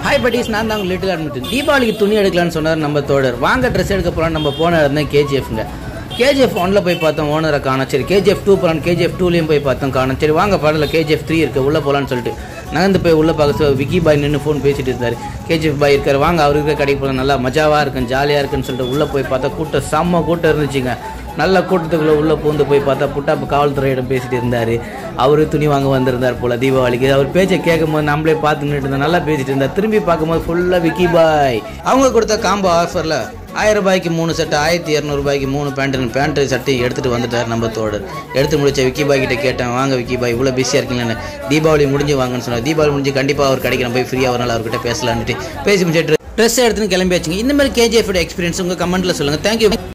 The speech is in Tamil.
ஹாய் படிஸ் நான் தான் லிட்டில் அட்மிட் தீபாவளிக்கு துணி எடுக்கலாம்னு சொன்னார் நம்ம தோழர் வாங்க ட்ரெஸ் எடுக்க போகலாம் நம்ம போன இடம் கேஜிஎஃப்ங்க கேஜிஎஃப் ஒன்ல போய் பார்த்தோம் ஓனரை காணோம் சரி கேஜிஎஃப் டூ போகலாம் கேஜிஎஃப் டூலையும் போய் பார்த்தோம் காணோம் சரி வாங்க படத்தில் கேஜிஎஃப் த்ரீ இருக்கு உள்ளே போகலான்னு சொல்லிட்டு நகர்ந்து போய் உள்ளே பார்க்க சொல்ல விக்கி பாய் நின்று ஃபோன் பேசிட்டு இருந்தார் கேஜிஎஃப் பாய் இருக்கார் வாங்க அவரு இருக்கிற கடைக்கு போகலாம் நல்லா மஜாவாக இருக்கும் ஜாலியாக இருக்குன்னு சொல்லிட்டு உள்ளே போய் பார்த்தா கூட்டம் செம்ம கூட்டம் இருந்துச்சுங்க நல்ல கூட்டத்துக்குள்ளே உள்ளே பூந்து போய் பார்த்தா புட்டாப்பு காவல்துறையிடம் பேசிட்டு இருந்தார் அவரு துணி வாங்க வந்திருந்தார் போல தீபாவளிக்கு அவர் பேச்சை கேட்கும் போது நம்மளே பார்த்து நின்று இருந்தார் நல்லா பேசிட்டு இருந்தார் திரும்பி பார்க்கும்போது ஃபுல்லாக விக்கி பாய் அவங்க கொடுத்த காம்போ ஆஃபரில் ஆயிரம் ரூபாய்க்கு மூணு சட்டை ஆயிரத்தி இரநூறுபாய்க்கு மூணு பேண்ட் பேண்ட் சட்டையும் எடுத்துகிட்டு வந்துட்டார் நம்ம தோடர் எடுத்து முடிச்ச விக்கி பாய் கிட்ட கேட்டேன் வாங்க விக்கி பாய் இவ்வளோ பிஸியாக இருக்கீங்கன்னு தீபாவளி முடிஞ்சு வாங்கன்னு சொன்னார் தீபாவளி முடிஞ்சு கண்டிப்பாக அவர் கிடைக்கிற போய் ஃப்ரீயாக வரனால அவர்கிட்ட பேசலான்ட்டு பேசி முடிச்சிட்டு ட்ரெஸ் எடுத்துன்னு கிளம்பியாச்சுங்க இந்த மாதிரி கேஜிஎஃப் எக்ஸ்பீரியன்ஸ் உங்கள் கமெண்ட்டில் சொல்லுங்கள் தேங்க்யூ